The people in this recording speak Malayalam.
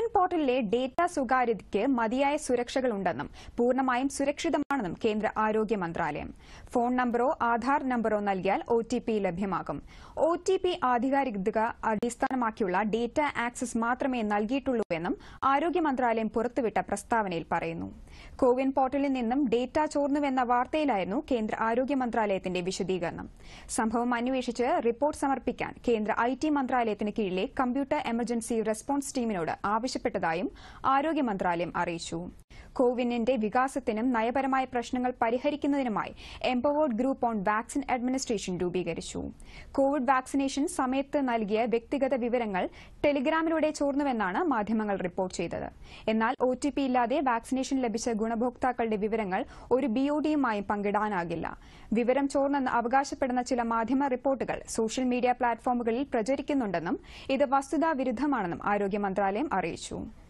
കോവിൻ പോർട്ടലിലെ ഡേറ്റ സ്വകാര്യതയ്ക്ക് മതിയായ സുരക്ഷകളുണ്ടെന്നും പൂർണ്ണമായും സുരക്ഷിതമാണെന്നും കേന്ദ്ര ആരോഗ്യ മന്ത്രാലയം ഫോൺ നമ്പറോ ആധാർ നമ്പറോ നൽകിയാൽ ഒ ടി പി ലഭ്യമാകും ഒ ടി പി ആധികാരികത അടിസ്ഥാനമാക്കിയുള്ള ഡേറ്റ ആക്സസ് മാത്രമേ നൽകിയിട്ടുള്ളൂവെന്നും ആരോഗ്യ മന്ത്രാലയം പുറത്തുവിട്ട പ്രസ്താവനയിൽ പറയുന്നു കോവിൻ പോർട്ടലിൽ നിന്നും ഡേറ്റ ചോർന്നുവെന്ന വാർത്തയിലായിരുന്നു കേന്ദ്ര ആരോഗ്യ മന്ത്രാലയത്തിന്റെ വിശദീകരണം സംഭവം അന്വേഷിച്ച് റിപ്പോർട്ട് സമർപ്പിക്കാൻ കേന്ദ്ര ഐ ടി മന്ത്രാലയത്തിന് കീഴിലെ കമ്പ്യൂട്ടർ എമർജൻസി റെസ്പോൺസ് ടീമിനോട് ആവശ്യപ്പെട്ടതായും ആരോഗ്യ മന്ത്രാലയം അറിയിച്ചു കോവിനിന്റെ വികാസത്തിനും നയപരമായ പ്രശ്നങ്ങൾ പരിഹരിക്കുന്നതിനുമായി empowered group on vaccine administration രൂപീകരിച്ചു കോവിഡ് വാക്സിനേഷൻ സമയത്ത് നൽകിയ വ്യക്തിഗത വിവരങ്ങൾ ടെലിഗ്രാമിലൂടെ ചോർന്നുവെന്നാണ് മാധ്യമങ്ങൾ റിപ്പോർട്ട് ചെയ്തത് എന്നാൽ ഒ ടി പി ഇല്ലാതെ വാക്സിനേഷൻ ലഭിച്ച ഗുണഭോക്താക്കളുടെ വിവരങ്ങൾ ഒരു ബിഒഡിയുമായും പങ്കിടാനാകില്ല വിവരം ചോർന്നെന്ന് അവകാശപ്പെടുന്ന ചില മാധ്യമ റിപ്പോർട്ടുകൾ സോഷ്യൽ മീഡിയ പ്ലാറ്റ്ഫോമുകളിൽ പ്രചരിക്കുന്നുണ്ടെന്നും ഇത് വസ്തുതാ വിരുദ്ധമാണെന്നും ആരോഗ്യ മന്ത്രാലയം അറിയിച്ചു